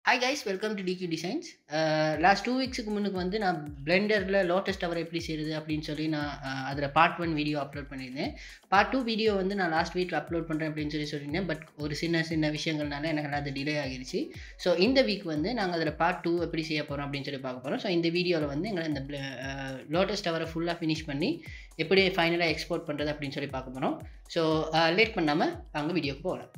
hi guys welcome to DQ designs last two வீக்ஸுக்கு முன்னுக்கு வந்து நான் பிளெண்டரில் லோட்டஸ் டவர் எப்படி செய்யுது அப்படின்னு சொல்லி நான் அதில் பார்ட் ஒன் வீடியோ அப்லோட் பண்ணியிருந்தேன் பார்ட் டூ வீடியோ வந்து நான் லாஸ்ட் வீக்கில் அப்லோட் பண்ணுறேன் அப்படின்னு சொல்லி சொல்லியிருந்தேன் பட் ஒரு சின்ன சின்ன விஷயங்கள்னால எனக்கு அது டிலே ஆகிருச்சு ஸோ இந்த வீக் வந்து நாங்கள் அதில் பார்ட் டூ எப்படி செய்ய போகிறோம் அப்படின்னு சொல்லி பார்க்க போகிறோம் ஸோ இந்த வீடியோவில் வந்து எங்களை இந்த லோட்டஸ் டவரை ஃபுல்லாக ஃபினிஷ் பண்ணி எப்படி ஃபைனலாக எக்ஸ்போர்ட் பண்ணுறது அப்படின்னு சொல்லி பார்க்க போகிறோம் ஸோ லேட் பண்ணாமல் அங்கே வீடியோக்கு போகலாம்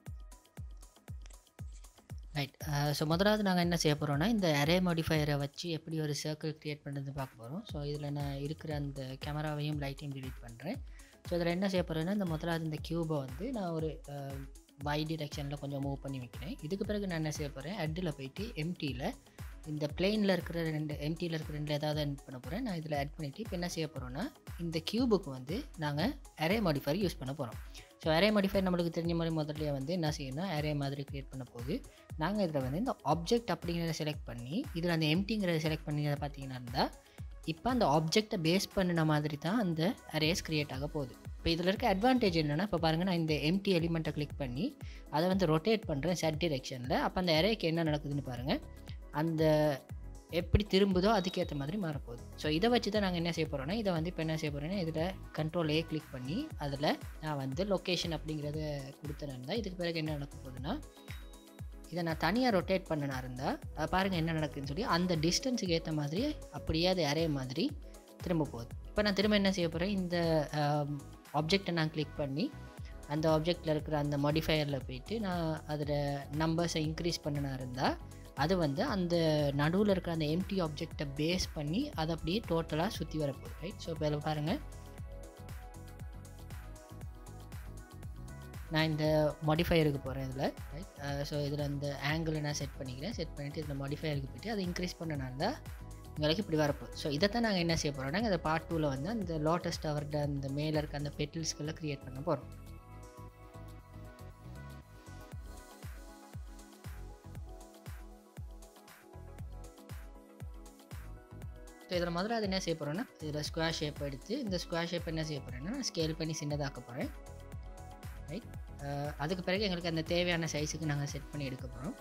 ரைட் ஸோ முதலாவது நாங்கள் என்ன செய்ய போகிறோம்னா இந்த அரே மாடிஃபையரை வச்சு எப்படி ஒரு சர்க்கிள் க்ரியேட் பண்ணுறது பார்க்க போகிறோம் ஸோ இதில் நான் இருக்கிற அந்த கேமராவையும் லைட்டையும் டிலீட் பண்ணுறேன் ஸோ இதில் என்ன செய்ய போகிறேன்னா இந்த முதலாவது இந்த க்யூபை வந்து நான் ஒரு வை டிரெக்ஷனில் கொஞ்சம் மூவ் பண்ணி வைக்கிறேன் இதுக்கு பிறகு நான் என்ன செய்ய போகிறேன் அட்டில் போயிட்டு எம்டியில் இந்த பிளெயினில் இருக்கிற ரெண்டு எம்டியில் இருக்கிற ரெண்டு ஏதாவது ஆட் பண்ண போகிறேன் நான் இதில் ஆட் பண்ணிவிட்டு இப்போ என்ன செய்ய போகிறோன்னா இந்த க்யூபுக்கு வந்து நாங்கள் அரே மாடிஃபையர் யூஸ் பண்ண போகிறோம் ஸோ அரே மாடிஃபையர் நம்மளுக்கு தெரிஞ்ச மாதிரி முதல்ல வந்து என்ன செய்யணும் அரே மாதிரி க்ரியேட் பண்ண போது நாங்கள் இதில் வந்து இந்த ஆப்ஜெக்ட் அப்படிங்கிறத செலக்ட் பண்ணி இதில் அந்த எம்டிங்கிறத செலக்ட் பண்ணி அதை பார்த்தீங்கன்னா இருந்தால் இப்போ அந்த ஆப்ஜெக்டை பேஸ் பண்ணின மாதிரி தான் அந்த அரேஸ் க்ரியேட் ஆக போகுது இப்போ இதில் இருக்க அட்வான்டேஜ் என்னென்னா இப்போ பாருங்கள் நான் இந்த எம்டி எலிமெண்ட்டை கிளிக் பண்ணி அதை வந்து ரொட்டேட் பண்ணுறேன் செட் டிரெக்ஷனில் அப்போ அந்த அரேக்கு என்ன நடக்குதுன்னு பாருங்கள் அந்த எப்படி திரும்புதோ அதுக்கேற்ற மாதிரி மாறப்போகுது ஸோ இதை வச்சு தான் நாங்கள் என்ன செய்ய போகிறோன்னா இதை வந்து இப்போ என்ன செய்ய போகிறோன்னா இதில் கண்ட்ரோல் ஏ கிளிக் பண்ணி அதில் நான் வந்து லொக்கேஷன் அப்படிங்கிறத கொடுத்தேன் இருந்தால் இதுக்கு பிறகு என்ன நடக்க போகுதுன்னா இதை நான் தனியாக ரொட்டேட் பண்ணனா இருந்தால் பாருங்கள் என்ன நடக்குதுன்னு சொல்லி அந்த டிஸ்டன்ஸுக்கு ஏற்ற மாதிரி அப்படியே அது அரே மாதிரி திரும்ப போகுது இப்போ நான் திரும்ப என்ன செய்ய போகிறேன் இந்த ஆப்ஜெக்டை நான் கிளிக் பண்ணி அந்த ஆப்ஜெக்டில் இருக்கிற அந்த மாடிஃபையரில் போயிட்டு நான் அதில் நம்பர்ஸை இன்க்ரீஸ் பண்ணினா இருந்தால் அது வந்து அந்த நடுவில் இருக்கிற அந்த எம்டி ஆப்ஜெக்டை பேஸ் பண்ணி அதை அப்படியே டோட்டலாக சுற்றி வரப்போகுது ரைட் ஸோ இப்போ இதில் பாருங்கள் நான் இந்த மாடிஃபையருக்கு போகிறேன் இதில் ரைட் ஸோ இதில் அந்த ஆங்கிளை நான் செட் பண்ணிக்கிறேன் செட் பண்ணிவிட்டு இதில் மாடிஃபையருக்கு போய்ட்டு அதை இன்க்ரீஸ் பண்ணனால உங்களுக்கு இப்படி வரப்போகுது ஸோ இதை தான் நாங்கள் என்ன செய்ய போகிறோம்னா இந்த பார்ட் டூவில் வந்து அந்த லோட்டஸ் டவர்ட அந்த மேலே இருக்க அந்த பெட்டில்ஸ்கெல்லாம் க்ரியேட் பண்ண போகிறோம் ஸோ இதில் முதல்ல அது என்ன செய்ய போகிறேன்னா இதில் ஸ்கொயர் ஷேப் எடுத்து இந்த ஸ்கொயர் ஷேப் என்ன செய்ய போகிறேன்னா நான் ஸ்கேல் பண்ணி சின்னதாக்க போகிறேன் ரைட் அதுக்கு பிறகு எங்களுக்கு அந்த தேவையான சைஸுக்கு நாங்கள் செட் பண்ணி எடுக்க போகிறோம்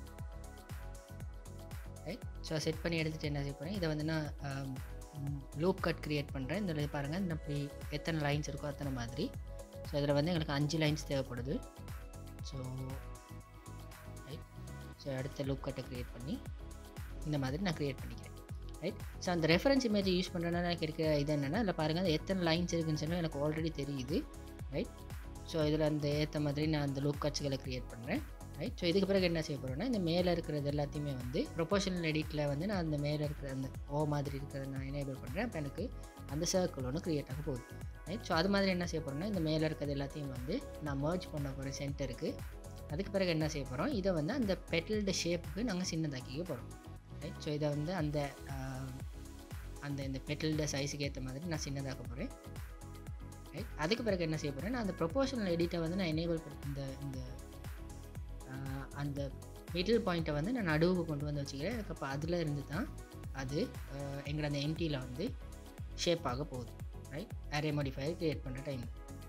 ரைட் ஸோ செட் பண்ணி எடுத்துகிட்டு என்ன செய்ய போகிறேன் இதை வந்து நான் லூப் கட் க்ரியேட் பண்ணுறேன் இந்த பாருங்கள் இந்த அப்படி எத்தனை லைன்ஸ் இருக்கோ அத்தனை மாதிரி ஸோ இதில் வந்து எங்களுக்கு அஞ்சு லைன்ஸ் தேவைப்படுது ஸோ ரைட் ஸோ அடுத்த லூப் கட்டை க்ரியேட் பண்ணி இந்த மாதிரி நான் க்ரியேட் பண்ணிக்கிறேன் ரைட் ஸோ அந்த ரெஃபரன்ஸ் இமேஜ் யூஸ் பண்ணுறதுனால எனக்கு இருக்க இது என்னென்னா அதில் பாருங்கள் அது எத்தனை லைன்ஸ் இருக்குன்னு சொன்னால் எனக்கு ஆல்ரெடி தெரியுது ரைட் ஸோ இதில் அந்த ஏற்ற மாதிரி நான் அந்த லூக் கட்சிகளை க்ரியேட் பண்ணுறேன் ரைட் ஸோ இதுக்கு பிறகு என்ன செய்ய போகிறேன்னா இந்த மேலே இருக்கிறது எல்லாத்தையுமே வந்து ப்ரொபோஷனல் எடிட்டில் வந்து நான் அந்த மேலே இருக்கிற அந்த ஓ மாதிரி இருக்கிறத நான் எனேபிள் பண்ணுறேன் அப்போ எனக்கு அந்த சர்க்கிள் ஒன்று க்ரியேட் ஆக போகுது ரைட் ஸோ அது மாதிரி என்ன செய்ய போகிறேன்னா இந்த மேலே இருக்கிறது எல்லாத்தையும் வந்து நான் மர்ஜ் பண்ண போகிறேன் சென்டருக்கு அதுக்கு பிறகு என்ன செய்ய போகிறோம் இதை வந்து அந்த பெட்டல்டு ஷேப்புக்கு நாங்கள் சின்னதாக்கிக்க போகிறோம் ரைட் ஸோ இதை வந்து அந்த அந்த இந்த பெட்டல்ட சைஸுக்கு ஏற்ற மாதிரி நான் சின்னதாக்க போகிறேன் ரைட் அதுக்கு பிறகு என்ன செய்ய போகிறேன் நான் அந்த ப்ரொபோஷனல் எடிட்டை வந்து நான் எனேபிள் இந்த இந்த அந்த மிடில் பாயிண்ட்டை வந்து நான் நடுவுக்கு கொண்டு வந்து வச்சுக்கிறேன் அதுக்கப்போ அதில் இருந்து தான் அது எங்களோட அந்த எம்டியில் வந்து ஷேப் ஆக போகுது ரைட் அரே மாடிஃபையர் க்ரியேட் பண்ணுற டைம்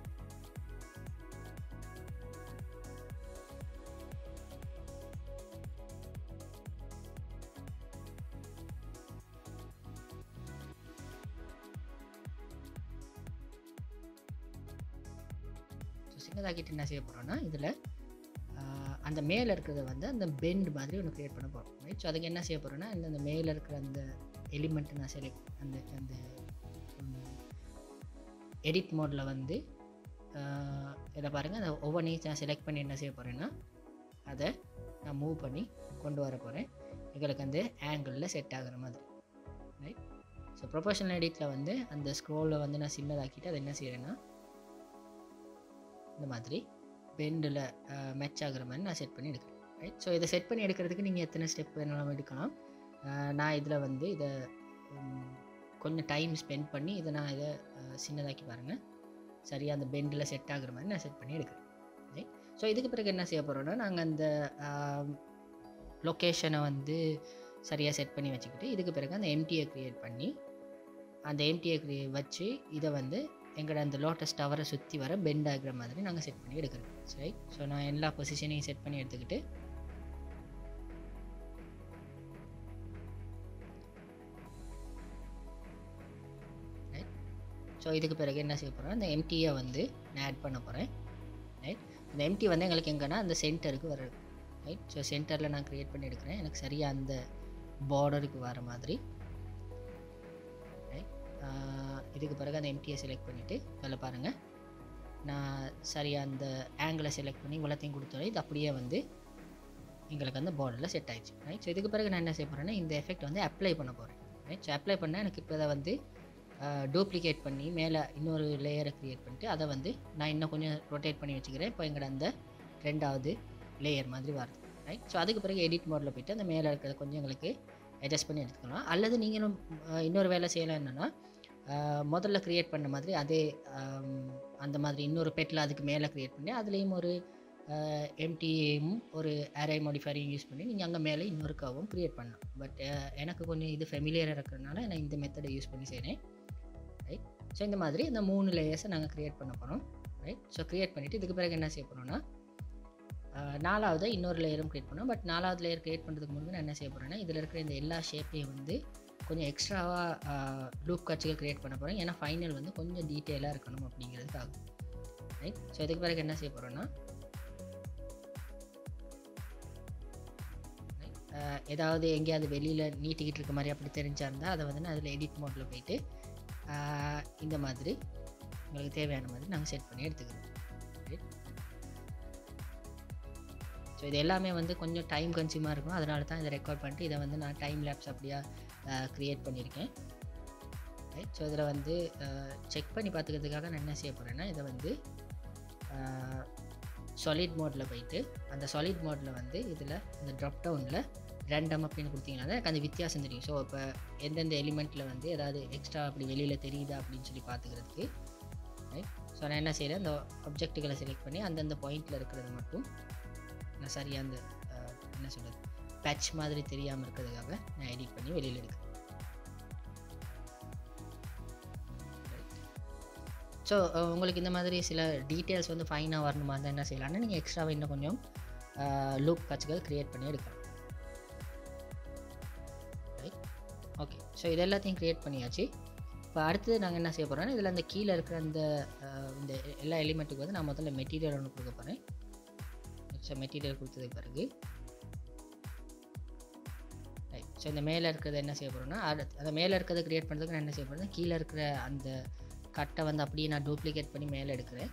சின்னதாக்கிட்டு என்ன செய்ய போகிறோன்னா இதில் அந்த மேலே இருக்கிறத வந்து அந்த பெண்ட் மாதிரி ஒன்று க்ரியேட் பண்ண போகிறோம் ரைட் ஸோ அதுக்கு என்ன செய்ய போகிறோன்னா இந்த அந்த மேலே இருக்கிற அந்த எலிமெண்ட்டை நான் செலக்ட் அந்த அந்த எடிட் மோடில் வந்து இதில் பாருங்கள் அந்த ஒவ்வொன்றையும் நான் செலக்ட் பண்ணி என்ன செய்ய போகிறேன்னா அதை நான் மூவ் பண்ணி கொண்டு வர போகிறேன் எங்களுக்கு அந்த ஆங்கிளில் செட் ஆகிற மாதிரி ரைட் ஸோ ப்ரொஃபஷனல் எடிட்டில் வந்து அந்த ஸ்க்ரோலில் வந்து நான் சின்னதாக்கிட்டு அதை என்ன செய்கிறேன்னா இந்த மாதிரி பெண்டில் மேட்ச் ஆகிற மாதிரி நான் செட் பண்ணி எடுக்கிறேன் ரைட் ஸோ இதை செட் பண்ணி எடுக்கிறதுக்கு நீங்கள் எத்தனை ஸ்டெப் வேணாலும் எடுக்கலாம் நான் இதில் வந்து இதை கொஞ்சம் டைம் ஸ்பெண்ட் பண்ணி இதை நான் இதை சின்னதாக்கி பாருங்கள் சரியாக அந்த பெண்டில் செட் ஆகிற மாதிரி நான் செட் பண்ணி எடுக்கிறேன் ரைட் ஸோ இதுக்கு பிறகு என்ன செய்ய போகிறோன்னா நாங்கள் அந்த லொக்கேஷனை வந்து சரியாக செட் பண்ணி வச்சுக்கிட்டு இதுக்கு பிறகு அந்த எம்டியை க்ரியேட் பண்ணி அந்த எம்டியை க்ரியே வச்சு இதை வந்து எங்களோட அந்த லோட்டஸ் டவரை சுற்றி வர பெண்ட் ஆகிற மாதிரி நாங்கள் செட் பண்ணி எடுக்கிறோம் சரி ஸோ நான் எல்லா பொசிஷனையும் செட் பண்ணி எடுத்துக்கிட்டு ஸோ இதுக்கு பிறகு என்ன செய்ய போகிறோம் இந்த எம்டியை வந்து நான் ஆட் பண்ண போகிறேன் ரைட் இந்த எம்டி வந்து எங்களுக்கு எங்கன்னா அந்த சென்டருக்கு வருது ரைட் ஸோ சென்டரில் நான் க்ரியேட் பண்ணி எடுக்கிறேன் எனக்கு சரியாக அந்த பார்டருக்கு வர மாதிரி ரைட் இதுக்கு பிறகு அந்த எம்டியை செலக்ட் பண்ணிவிட்டு அதில் பாருங்கள் நான் சரியாக அந்த ஆங்கிளை செலக்ட் பண்ணி இவ்வளோத்தையும் கொடுத்தோம் இது அப்படியே வந்து எங்களுக்கு அந்த பார்டரில் செட் ஆயிடுச்சு ரைட் ஸோ இதுக்கு பிறகு நான் என்ன செய்ய போகிறேன்னா இந்த எஃபெக்ட் வந்து அப்ளை பண்ண போகிறேன் ரைட் ஸோ அப்ளை பண்ணால் எனக்கு இப்போ அதை வந்து டூப்ளிகேட் பண்ணி மேலே இன்னொரு லேயரை க்ரியேட் பண்ணிட்டு அதை வந்து நான் இன்னும் கொஞ்சம் ரொட்டேட் பண்ணி வச்சுக்கிறேன் இப்போ எங்களோட அந்த ரெண்டாவது லேயர் மாதிரி வருது ரைட் ஸோ அதுக்கு பிறகு எடிட் மோடில் போயிட்டு அந்த மேலே இருக்கிறத கொஞ்சம் எங்களுக்கு அட்ஜஸ்ட் பண்ணி எடுத்துக்கலாம் அல்லது நீங்களும் அஹ், இன்னொரு வேலை செய்யலாம் என்னென்னா முதல்ல க்ரியேட் பண்ண மாதிரி அதே ஆம், அந்த மாதிரி இன்னொரு பெட்டில் அதுக்கு மேலே க்ரியேட் பண்ணி அதுலேயும் ஒரு எம்டியும் ஒரு அரே மாடிஃபைரையும் யூஸ் பண்ணி நீங்கள் அங்கே மேலே இன்னொரு கர்வும் க்ரியேட் பண்ணலாம் பட் எனக்கு கொஞ்சம் இது ஃபெமிலியராக இருக்கிறதுனால நான் இந்த மெத்தடை யூஸ் பண்ணி செய்கிறேன் ரைட் ஸோ இந்த மாதிரி இந்த மூணு லேயர்ஸை நாங்கள் க்ரியேட் பண்ண போகிறோம் ரைட் ஸோ க்ரியேட் பண்ணிவிட்டு இதுக்கு பிறகு என்ன செய்ய போகிறோம்னா நாலாவது இன்னொரு லேயரும் க்ரியேட் பண்ணோம் பட் நாலாவது லேயர் க்ரியேட் பண்ணுறதுக்கு முன்பு நான் என்ன செய்ய போகிறேன்னா இதில் இருக்கிற இந்த எல்லா ஷேப்பையும் வந்து கொஞ்சம் எக்ஸ்ட்ராவாக லூப் காட்சிகள் க்ரியேட் பண்ண போகிறேன் ஏன்னா ஃபைனல் வந்து கொஞ்சம் டீட்டெயிலாக இருக்கணும் அப்படிங்கிறதுக்காக ரைட் ஸோ இதுக்கு பிறகு என்ன செய்ய போகிறோன்னா அஹ் ஏதாவது எங்கேயாவது வெளியில் நீட்டிக்கிட்டு இருக்க மாதிரி அப்படி தெரிஞ்சா இருந்தால் அதை வந்து நான் அதில் எடிட் மோடில் போயிட்டு அஹ் இந்த மாதிரி உங்களுக்கு தேவையான மாதிரி நாங்கள் செட் பண்ணி எடுத்துக்கிறோம் ஸோ இது எல்லாமே வந்து கொஞ்சம் டைம் கன்சியூமாக இருக்கும் அதனால தான் இதை ரெக்கார்ட் பண்ணிட்டு இதை வந்து நான் டைம் லேப்ஸ் அப்படியா க்ரியேட் பண்ணியிருக்கேன் ரைட் ஸோ இதில் வந்து செக் பண்ணி பார்த்துக்கிறதுக்காக நான் என்ன செய்ய போகிறேன்னா இதை வந்து சாலிட் மோடில் போயிட்டு அந்த சாலிட் மோடில் வந்து இதில் இந்த ட்ராப் டவுனில் ரேண்டம் அப்படின்னு கொடுத்தீங்கன்னா தான் எனக்கு அந்த வித்தியாசம் தெரியும் ஸோ இப்போ எந்தெந்த எலிமெண்ட்டில் வந்து ஏதாவது எக்ஸ்ட்ரா அப்படி வெளியில் தெரியுதா அப்படின்னு சொல்லி பார்த்துக்கிறதுக்கு ரைட் ஸோ நான் என்ன செய்கிறேன் அந்த ஆப்ஜெக்ட்டுகளை செலக்ட் பண்ணி அந்தந்த பாயிண்டில் இருக்கிறது மட்டும் நான் சரியாக அந்த அஹ், என்ன சொல்கிறது பேட்ச் மாதிரி தெரியாமல் இருக்கிறதுக்காக நான் எடிட் பண்ணி வெளியில் எடுக்கிறேன் ஸோ உங்களுக்கு இந்த மாதிரி சில டீட்டெயில்ஸ் வந்து ஃபைனாக வரணுமா இருந்தால் என்ன செய்யலாம்னா நீங்கள் எக்ஸ்ட்ராவாக இன்னும் கொஞ்சம் லூப் காட்சிகள் க்ரியேட் பண்ணி எடுக்கலாம் ரைட் ஓகே ஸோ இது எல்லாத்தையும் க்ரியேட் பண்ணியாச்சு இப்போ அடுத்தது நாங்கள் என்ன செய்ய போகிறோம்னா இதில் அந்த கீழே இருக்கிற அந்த அஹ், இந்த எல்லா எலிமெண்ட்டுக்கு வந்து நான் முதல்ல மெட்டீரியல் ஒன்று கொடுக்க போகிறேன் ஸோ மெட்டீரியல் கொடுத்ததுக்கு பிறகு ரைட் ஸோ இந்த மேலே இருக்கிறத என்ன செய்ய போகிறோம்னா அடுத்து அந்த மேலே இருக்கிறத க்ரியேட் பண்ணுறதுக்கு நான் என்ன செய்ய போகிறேன் கீழே இருக்கிற அந்த கட்டை வந்து அப்படியே நான் டூப்ளிகேட் பண்ணி மேலே எடுக்கிறேன்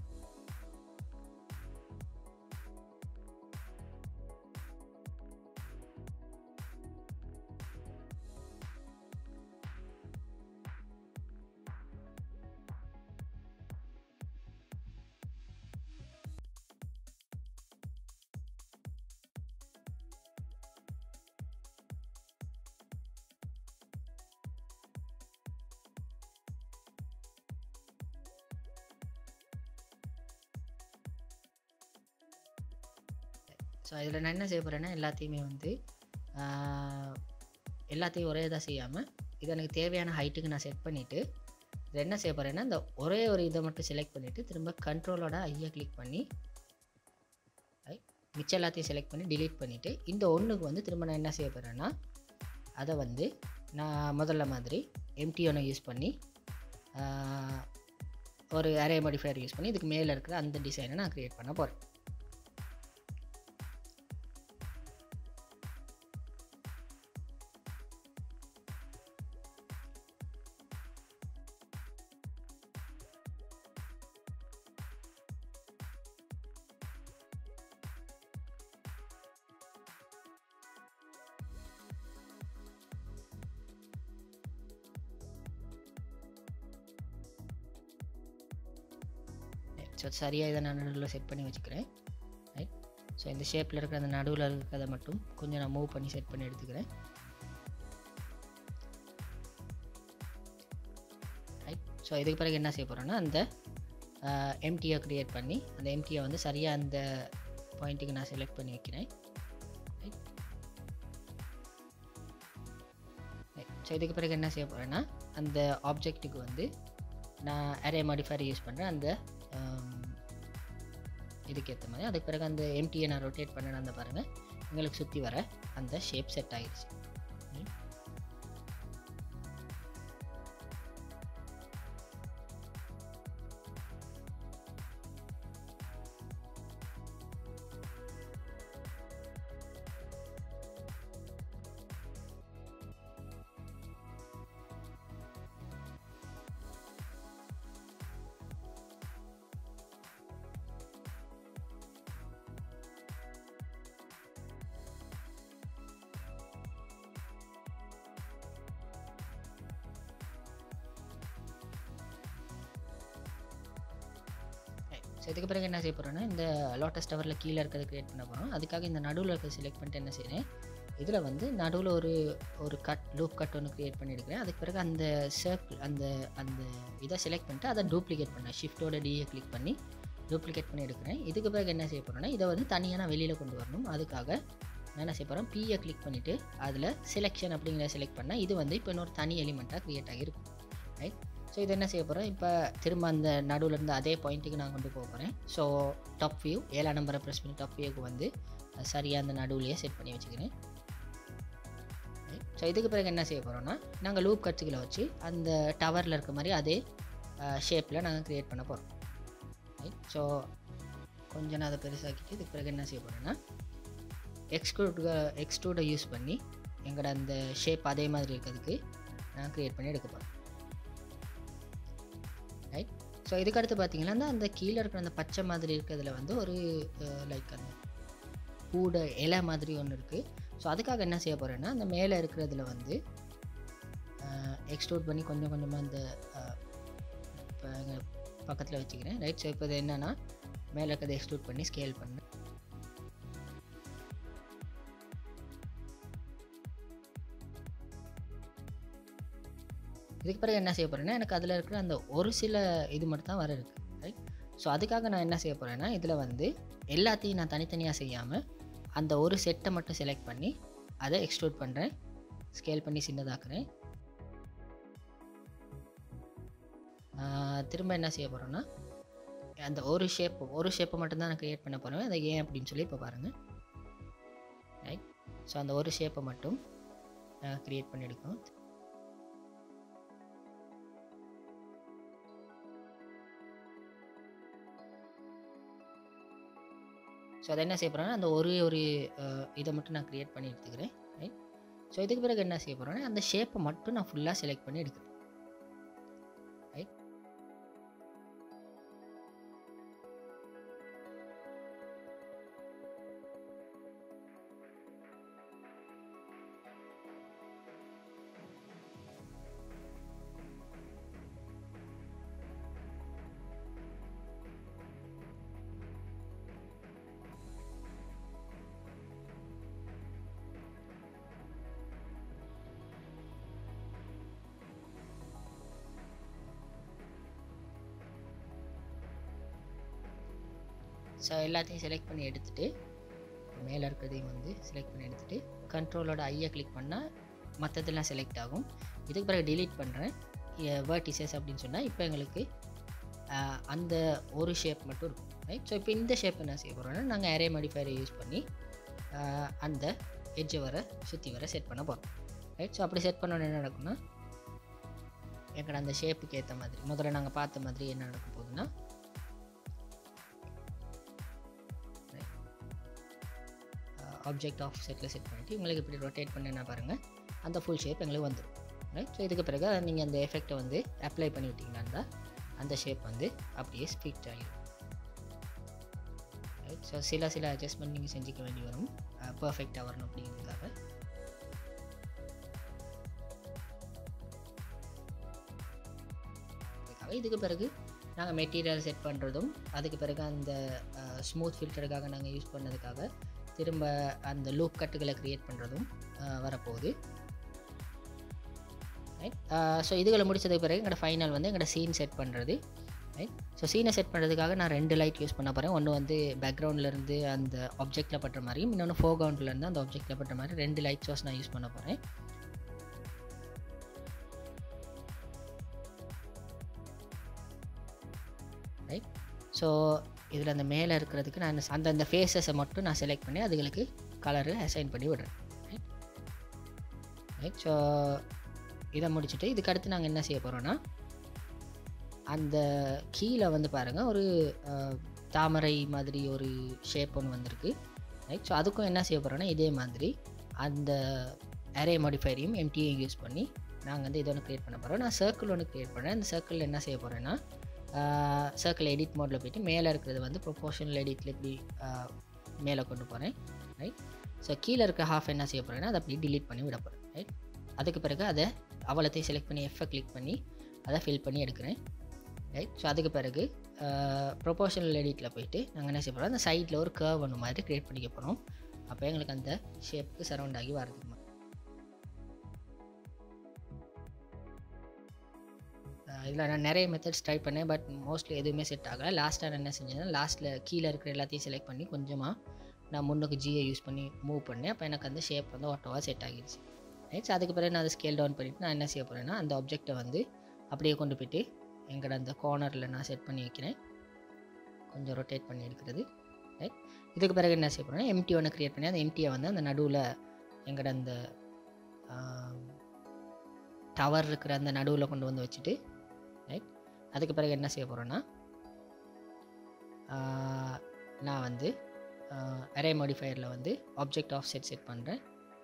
ஸோ இதில் நான் என்ன செய்ய போகிறேன்னா எல்லாத்தையுமே வந்து ஆஹ், எல்லாத்தையும் ஒரே இதாக செய்யாமல் இது எனக்கு தேவையான ஹைட்டுக்கு நான் செட் பண்ணிவிட்டு இது என்ன செய்ய போகிறேன்னா இந்த ஒரே ஒரு இதை மட்டும் செலக்ட் பண்ணிவிட்டு திரும்ப கண்ட்ரோலோட ஐயை கிளிக் பண்ணி right, மிச்சம் எல்லாத்தையும் செலக்ட் பண்ணி delete பண்ணிவிட்டு இந்த ஒன்றுக்கு வந்து திரும்ப நான் என்ன செய்ய போகிறேன்னா அதை வந்து நான் முதல்ல மாதிரி எம்டி ஒன்று யூஸ் பண்ணி ஆஹ், ஒரு அரே மாடிஃபையர் யூஸ் பண்ணி இதுக்கு மேலே இருக்கிற அந்த டிசைனை நான் க்ரியேட் பண்ண போகிறேன் ஸோ சரியாக இதை நான் நடுவில் செட் பண்ணி வச்சுக்கிறேன் ரைட் ஸோ இந்த ஷேப்பில் இருக்கிற அந்த நடுவில் இருக்கிறத மட்டும் கொஞ்சம் நான் மூவ் பண்ணி செட் பண்ணி எடுத்துக்கிறேன் ரைட் ஸோ இதுக்கு பிறகு என்ன செய்ய போகிறோன்னா அந்த எம்டியை க்ரியேட் பண்ணி அந்த எம்டியை வந்து சரியாக அந்த பாயிண்ட்டுக்கு நான் செலக்ட் பண்ணி வைக்கிறேன் ஸோ இதுக்கு பிறகு என்ன செய்ய போகிறேன்னா அந்த ஆப்ஜெக்ட்டுக்கு வந்து நான் அரே மாடிஃபையர் யூஸ் பண்ணுறேன் அந்த ஆம், இதுக்கு ஏற்ற மாதிரி அதுக்கு பிறகு அந்த எம்டியை நான் ரொட்டேட் பண்ணேன் அந்த பாருங்கள் உங்களுக்கு சுற்றி வர அந்த ஷேப் செட் ஆகிடுச்சு ஸோ இதுக்கு பிறகு என்ன செய்ய போகிறோன்னா இந்த லோட்டஸ் டவரில் கீழே இருக்கிறது க்ரியேட் பண்ண போகிறோம் அதுக்காக இந்த நடுவில் இருக்கிறது செலக்ட் பண்ணிட்டு என்ன செய்கிறேன் இதில் வந்து நடுவில் ஒரு ஒரு கட் லூப் கட் ஒன்று க்ரியேட் பண்ணி எடுக்கிறேன் அதுக்கு பிறகு அந்த சர்க்கிள் அந்த அந்த இதை செலக்ட் பண்ணிட்டு அதை டூப்ளிகேட் பண்ணேன் ஷிஃப்ட்டோட டியை கிளிக் பண்ணி டூப்ளிகேட் பண்ணி எடுக்கிறேன் இதுக்கு பிறகு என்ன செய்ய போகிறேன்னா இதை வந்து தனியாக நான் வெளியில் கொண்டு வரணும் அதுக்காக நான் என்ன செய்ய போகிறேன் பியை கிளிக் பண்ணிவிட்டு அதில் செலெக்ஷன் அப்படிங்கிற செலக்ட் பண்ணால் இது வந்து இப்போ இன்னொரு தனி எலிமெண்ட்டாக க்ரியேட் ஆகிருக்கும் ரைட் ஸோ இது என்ன செய்ய போகிறோம் இப்போ திரும்ப அந்த நடுவில் இருந்து அதே பாயிண்ட்டுக்கு நான் கொண்டு போக போகிறேன் ஸோ டாப் வியூ ஏழாம் நம்பரை ப்ரெஸ் பண்ணி டாப் வியூக்கு வந்து சரியாக அந்த நடுவுலையே செட் பண்ணி வச்சுக்கிறேன் ஸோ இதுக்கு பிறகு என்ன செய்ய போகிறோம்னா நாங்கள் லூப் கட்சிகளை வச்சு அந்த டவரில் இருக்க மாதிரி அதே ஷேப்பில் நாங்கள் க்ரியேட் பண்ண போகிறோம் ரைட் ஸோ கொஞ்சம் நான் அதை பெருசாக்கிட்டு இதுக்கு பிறகு என்ன செய்ய போகிறேன்னா எக்ஸ்ட்ரூட் எக்ஸ்ட்ரூடை யூஸ் பண்ணி எங்களோட அந்த ஷேப் அதே மாதிரி இருக்கிறதுக்கு நான் க்ரியேட் பண்ணி எடுக்க போகிறேன் ரைட் ஸோ இதுக்கடுத்து பார்த்தீங்கன்னா அந்த கீழே இருக்கிற அந்த பச்சை மாதிரி இருக்கிறதுல வந்து ஒரு லைக் அந்த பூட இலை மாதிரி ஒன்று இருக்குது ஸோ அதுக்காக என்ன செய்ய போகிறேன்னா அந்த மேலே இருக்கிறதுல வந்து எக்ஸ்ட்ரூட் பண்ணி கொஞ்சம் கொஞ்சமாக அந்த இப்போ எங்கள் பக்கத்தில் வச்சுக்கிறேன் ரைட் ஸோ இப்போ இது என்னென்னா மேலே இருக்கிறத எக்ஸ்ட்ரூட் பண்ணி ஸ்கேல் பண்ணேன் இதுக்கு பிறகு என்ன செய்ய போகிறேன்னா எனக்கு அதில் இருக்கிற அந்த ஒரு சில இது மட்டும் தான் வர இருக்குது ரைட் ஸோ அதுக்காக நான் என்ன செய்ய போகிறேன்னா இதில் வந்து எல்லாத்தையும் நான் தனித்தனியாக செய்யாமல் அந்த ஒரு செட்டை மட்டும் செலக்ட் பண்ணி அதை எக்ஸ்ட்ரூட் பண்ணுறேன் ஸ்கேல் பண்ணி சின்னதாக்குறேன் திரும்ப என்ன செய்ய போகிறோன்னா அந்த ஒரு ஷேப் ஒரு ஷேப்பை மட்டும்தான் நான் க்ரியேட் பண்ண போகிறேன் அதை ஏன் அப்படின்னு சொல்லி இப்போ பாருங்கள் ரைட் ஸோ அந்த ஒரு ஷேப்பை மட்டும் க்ரியேட் பண்ணி எடுக்கணும் ஸோ அதை என்ன செய்ய போகிறேன்னா அந்த ஒரு ஒரு இதை மட்டும் நான் க்ரியேட் பண்ணி எடுத்துக்கிறேன் ரைட் ஸோ இதுக்கு பிறகு என்ன செய்ய போகிறேன்னா அந்த ஷேப்பை மட்டும் நான் ஃபுல்லாக செலக்ட் பண்ணி எடுக்கிறேன் ரைட் ஸோ எல்லாத்தையும் செலக்ட் பண்ணி எடுத்துகிட்டு மேலே இருக்கிறதையும் வந்து செலக்ட் பண்ணி எடுத்துகிட்டு கண்ட்ரோலோட ஐயை கிளிக் பண்ணால் மற்றதெல்லாம் செலக்ட் ஆகும் இதுக்கு பிறகு டிலீட் பண்ணுறேன் வேர்டிசஸ் அப்படின்னு சொன்னால் இப்போ எங்களுக்கு அந்த ஒரு ஷேப் மட்டும் இருக்கும் ரைட் ஸோ இப்போ இந்த ஷேப் என்ன செய்ய போகிறோம்னா நாங்கள் அரே மாடிஃபயரை யூஸ் பண்ணி அந்த எட்ஜை வர சுற்றி வர செட் பண்ண போகிறோம் ரைட் ஸோ அப்படி செட் பண்ணோன்னு என்ன நடக்கும்னா எங்களோட அந்த ஷேப்புக்கு ஏற்ற மாதிரி முதல்ல நாங்கள் பார்த்த மாதிரி என்ன நடக்க போகுதுன்னா ஆப்ஜெக்ட் ஆஃப் செட்டில் செட் பண்ணிவிட்டு உங்களுக்கு இப்படி ரொட்டேட் பண்ண பாருங்கள் அந்த ஃபுல் ஷேப் எங்களுக்கு வந்துடும் ரைட் ஸோ இதுக்கு பிறகு நீங்கள் அந்த எஃபெக்டை வந்து அப்ளை பண்ணி விட்டிங்கன்னா அந்த ஷேப் வந்து அப்படியே ஃபிட் ஆகிடும் ரைட் ஸோ சில சில அட்ஜஸ்ட்மெண்ட் நீங்கள் செஞ்சுக்க வேண்டி வரும் பர்ஃபெக்டாக வரணும் அப்படிங்கிறதுக்காக இதுக்கு பிறகு நாங்கள் மெட்டீரியல் செட் பண்ணுறதும் அதுக்கு பிறகு அந்த ஸ்மூத் ஃபில்டருக்காக நாங்கள் யூஸ் பண்ணதுக்காக திரும்ப அந்த லூப் கட்டுகளை க்ரியேட் பண்ணுறதும் வரப்போகுது ரைட் ஸோ இதுகளை முடிச்சதுக்கு பிறகு எங்களோட ஃபைனல் வந்து எங்களோட சீன் செட் பண்ணுறது ரைட் ஸோ சீனை செட் பண்ணுறதுக்காக நான் ரெண்டு லைட் யூஸ் பண்ண போகிறேன் ஒன்று வந்து பேக்ரவுண்ட்லேருந்து அந்த ஆப்ஜெக்டில் பட்டுற மாதிரியும் இன்னொன்று ஃபோர்க்ரவுண்ட்லேருந்து அந்த ஆப்ஜெக்டில் பட்டுற மாதிரி ரெண்டு லைட் சோர்ஸ் நான் யூஸ் பண்ண போகிறேன் ரைட் ஸோ இதில் அந்த மேலே இருக்கிறதுக்கு நான் அந்த அந்த ஃபேஸஸை மட்டும் நான் செலக்ட் பண்ணி அதுகளுக்கு கலரு அசைன் பண்ணி விடுறேன் ரைட் ரைட் ஸோ இதை முடிச்சுட்டு இதுக்கு அடுத்து நாங்கள் என்ன செய்ய போகிறோன்னா அந்த கீழே வந்து பாருங்கள் ஒரு தாமரை மாதிரி ஒரு ஷேப் ஒன்று வந்திருக்கு ரைட் ஸோ அதுக்கும் என்ன செய்ய போகிறோன்னா இதே மாதிரி அந்த அரே மாடிஃபைரையும் எம்டிஐயும் யூஸ் பண்ணி நாங்கள் வந்து இது ஒன்று க்ரியேட் பண்ண போகிறோம் நான் சர்க்கிள் ஒன்று க்ரியேட் பண்ணேன் அந்த சர்க்கிளில் என்ன செய்ய போகிறேன்னா சர்க்கிள் எடிட் மோடில் போய்ட்டு மேலே இருக்கிறது வந்து ப்ரொபோஷனல் எடிட்டில் இப்படி மேலே கொண்டு போகிறேன் ரைட் ஸோ கீழே இருக்க ஹாஃப் என்ன செய்ய போகிறேன்னா அதை அப்படி டிலீட் பண்ணி விட போகிறேன் ரைட் அதுக்கு பிறகு அதை அவலத்தையும் செலக்ட் பண்ணி எஃப்ஐ கிளிக் பண்ணி அதை ஃபில் பண்ணி எடுக்கிறேன் ரைட் ஸோ அதுக்கு பிறகு ப்ரொபோஷனல் எடிட்டில் போயிட்டு நாங்கள் என்ன செய்ய போகிறோம் அந்த சைடில் ஒரு கர்வ் ஒன்று மாதிரி க்ரியேட் பண்ணிக்க போகிறோம் அப்போ எங்களுக்கு அந்த ஷேப்புக்கு சரௌண்ட் ஆகி வரதுக்கு இதில் நான் நிறைய மெத்தட்ஸ் ட்ரை பண்ணேன் பட் மோஸ்ட்லி எதுவுமே செட் ஆகலை லாஸ்ட்டாக நான் என்ன செஞ்சேன்னா லாஸ்ட்டில் கீழே இருக்கிற எல்லாத்தையும் செலக்ட் பண்ணி கொஞ்சமாக நான் முன்னுக்கு ஜியை யூஸ் பண்ணி மூவ் பண்ணேன் அப்போ எனக்கு அந்த ஷேப் வந்து ஒட்டோவாக செட் ஆகிடுச்சு ரைட் அதுக்கு பிறகு நான் அதை ஸ்கேல் டவுன் பண்ணிவிட்டு நான் என்ன செய்ய போகிறேன்னா அந்த ஆப்ஜெக்டை வந்து அப்படியே கொண்டு போயிட்டு எங்களோட அந்த கார்னரில் நான் செட் பண்ணி வைக்கிறேன் கொஞ்சம் ரொட்டேட் பண்ணி எடுக்கிறது ரைட் இதுக்கு பிறகு என்ன செய்ய போகிறேன்னா எம்டி ஒன்று க்ரியேட் பண்ணி அந்த எம்டியை வந்து அந்த நடுவில் எங்களோட அந்த டவர் இருக்கிற அந்த நடுவில் கொண்டு வந்து வச்சுட்டு ரைட் அதுக்கு பிறகு என்ன செய்ய போகிறேன்னா நான் வந்து அரே மாடிஃபயரில் வந்து ஆப்ஜெக்ட் ஆஃப் செட் செட் பண்ணுறேன்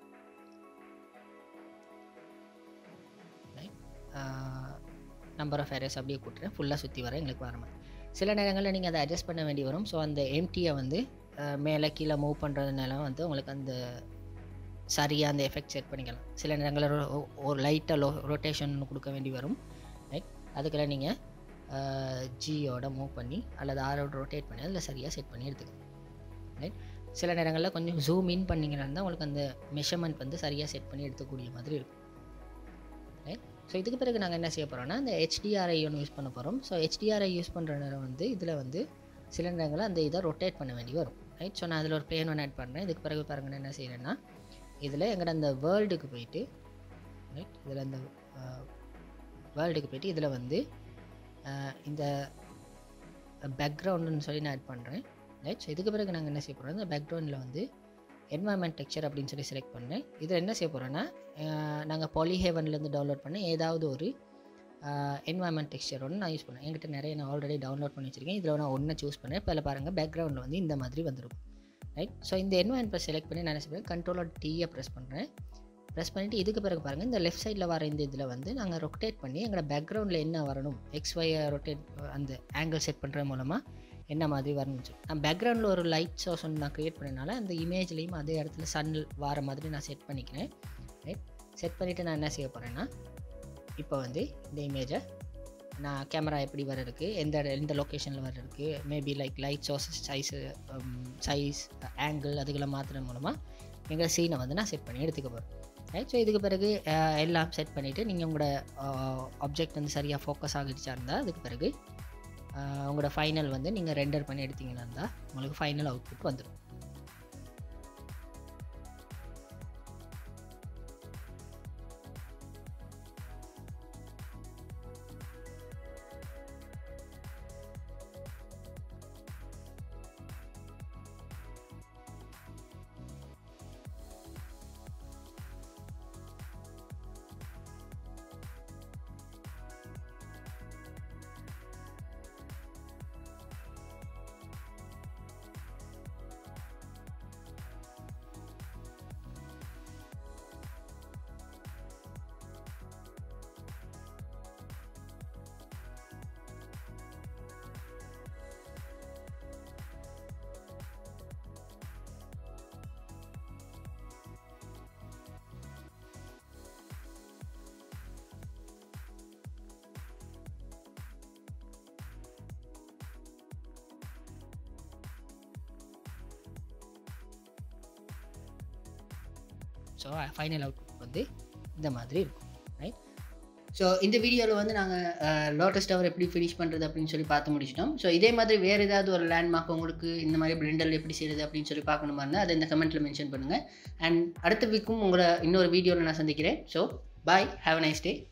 நம்பர் ஆஃப் அரேஸ் அப்படியே கூட்டுறேன் ஃபுல்லாக சுற்றி வர எங்களுக்கு வர மாதிரி சில நேரங்களில் நீங்கள் அதை அட்ஜஸ்ட் பண்ண வேண்டி வரும் ஸோ அந்த எம்டியை வந்து மேலே கீழே மூவ் பண்ணுறதுனால வந்து உங்களுக்கு அந்த சரியாக அந்த எஃபெக்ட் செட் பண்ணிக்கலாம் சில நேரங்களில் ஒரு லைட்டாக லோ ரொட்டேஷன் கொடுக்க வேண்டி வரும் ரைட் அதுக்கெல்லாம் நீங்கள் ஜியோட மூவ் பண்ணி அல்லது ஆரோட ரொட்டேட் பண்ணி அதில் சரியாக செட் பண்ணி எடுத்துக்கணும் ரைட் சில நேரங்களில் கொஞ்சம் ஜூம் இன் பண்ணிங்கன்னா இருந்தால் உங்களுக்கு அந்த மெஷர்மெண்ட் வந்து சரியாக செட் பண்ணி எடுக்கக்கூடிய மாதிரி இருக்கும் ரைட் ஸோ இதுக்கு பிறகு நாங்கள் என்ன செய்ய போகிறோம்னா இந்த ஹெச்டிஆர்ஐ ஒன்று யூஸ் பண்ண போகிறோம் ஸோ ஹெச்டிஆர்ஐ யூஸ் பண்ணுற நேரம் வந்து இதில் வந்து சில நேரங்களில் அந்த இதை ரொட்டேட் பண்ண வேண்டி வரும் ரைட் ஸோ நான் அதில் ஒரு பிளேன் ஒன்று ஆட் பண்ணுறேன் இதுக்கு பிறகு பாருங்கள் என்ன செய்கிறேன்னா இதில் எங்கள்ட அந்த வேர்ல்டுக்கு போயிட்டு ரைட் இதில் அந்த வேர்ல்டுக்கு போயிட்டு இதில் வந்து இந்த பேக்ரவுண்டுன்னு சொல்லி நான் ஆட் பண்ணுறேன் ரைட் ஸோ இதுக்கு பிறகு நாங்கள் என்ன செய்ய போகிறோம் இந்த பேக்ரவுண்டில் வந்து என்வாயன்மெண்ட் டெக்சர் அப்படின்னு சொல்லி செலக்ட் பண்ணேன் இதில் என்ன செய்ய போகிறோன்னா நாங்கள் பாலிஹேவன்லேருந்து டவுன்லோட் பண்ண ஏதாவது ஒரு என்வாயன்மெண்ட் டெக்ஸ்சர் ஒன்று நான் யூஸ் பண்ணேன் என்கிட்ட நிறைய நான் ஆல்ரெடி டவுன்லோட் பண்ணி வச்சுருக்கேன் இதில் நான் ஒன்று சூஸ் பண்ணேன் இப்போ பாருங்கள் பேக்ரவுண்டில் வந்து இந்த மாதிரி வந்துடும் ரைட் ஸோ இந்த என்வாயன்மெண்ட் செலக்ட் பண்ணி நான் என்ன செய்வேன் கண்ட்ரோலர் டீயை ப்ரெஸ் பண்ணுறேன் ப்ரெஸ் பண்ணிவிட்டு இதுக்கு பிறகு பாருங்கள் இந்த லெஃப்ட் சைடில் வர இந்த இதில் வந்து நாங்கள் ரொட்டேட் பண்ணி எங்களோட பேக்ரவுண்டில் என்ன வரணும் எக்ஸ் ஒய் ரொட்டேட் அந்த ஆங்கிள் செட் பண்ணுறது மூலமாக என்ன மாதிரி வரணும்னு சொல்லி நான் பேக்ரவுண்டில் ஒரு லைட் சோர்ஸ் ஒன்று நான் க்ரியேட் பண்ணனால அந்த இமேஜ்லேயும் அதே இடத்துல சன் வர மாதிரி நான் செட் பண்ணிக்கிறேன் ரைட் செட் பண்ணிவிட்டு நான் என்ன செய்ய போகிறேன்னா இப்போ வந்து இந்த இமேஜை நான் கேமரா எப்படி வர இருக்குது எந்த எந்த லொக்கேஷனில் வர இருக்குது maybe like light sources size size angle அதுக்கெல்லாம் மாற்றுறது மூலமாக எங்கள் சீனை வந்து நான் செட் பண்ணி எடுத்துக்க போகிறேன் ரைட் ஸோ இதுக்கு பிறகு எல்லாம் செட் பண்ணிவிட்டு நீங்கள் உங்களோட ஆப்ஜெக்ட் வந்து சரியாக ஃபோக்கஸ் ஆகிடுச்சா இருந்தால் அதுக்கு பிறகு உங்களோட ஃபைனல் வந்து நீங்கள் ரெண்டர் பண்ணி எடுத்தீங்கன்னா இருந்தால் உங்களுக்கு ஃபைனல் அவுட்புட் வந்துடும் ஸோ ஃபைனல் அவுட்புட் வந்து இந்த மாதிரி இருக்கும் ரைட் ஸோ இந்த வீடியோவில் வந்து நாங்கள் லோட்டஸ் டவர் எப்படி ஃபினிஷ் பண்ணுறது அப்படின்னு சொல்லி பார்த்து முடிச்சிட்டோம் ஸோ இதே மாதிரி வேறு ஏதாவது ஒரு லேண்ட்மார்க் உங்களுக்கு இந்த மாதிரி பிளெண்டல் எப்படி செய்கிறது அப்படின்னு சொல்லி பார்க்கணுமா இருந்தால் அதை இந்த கமெண்ட்டில் மென்ஷன் பண்ணுங்கள் அண்ட் அடுத்த வீக்கும் உங்களை இன்னொரு வீடியோவில் நான் சந்திக்கிறேன் so bye have a nice day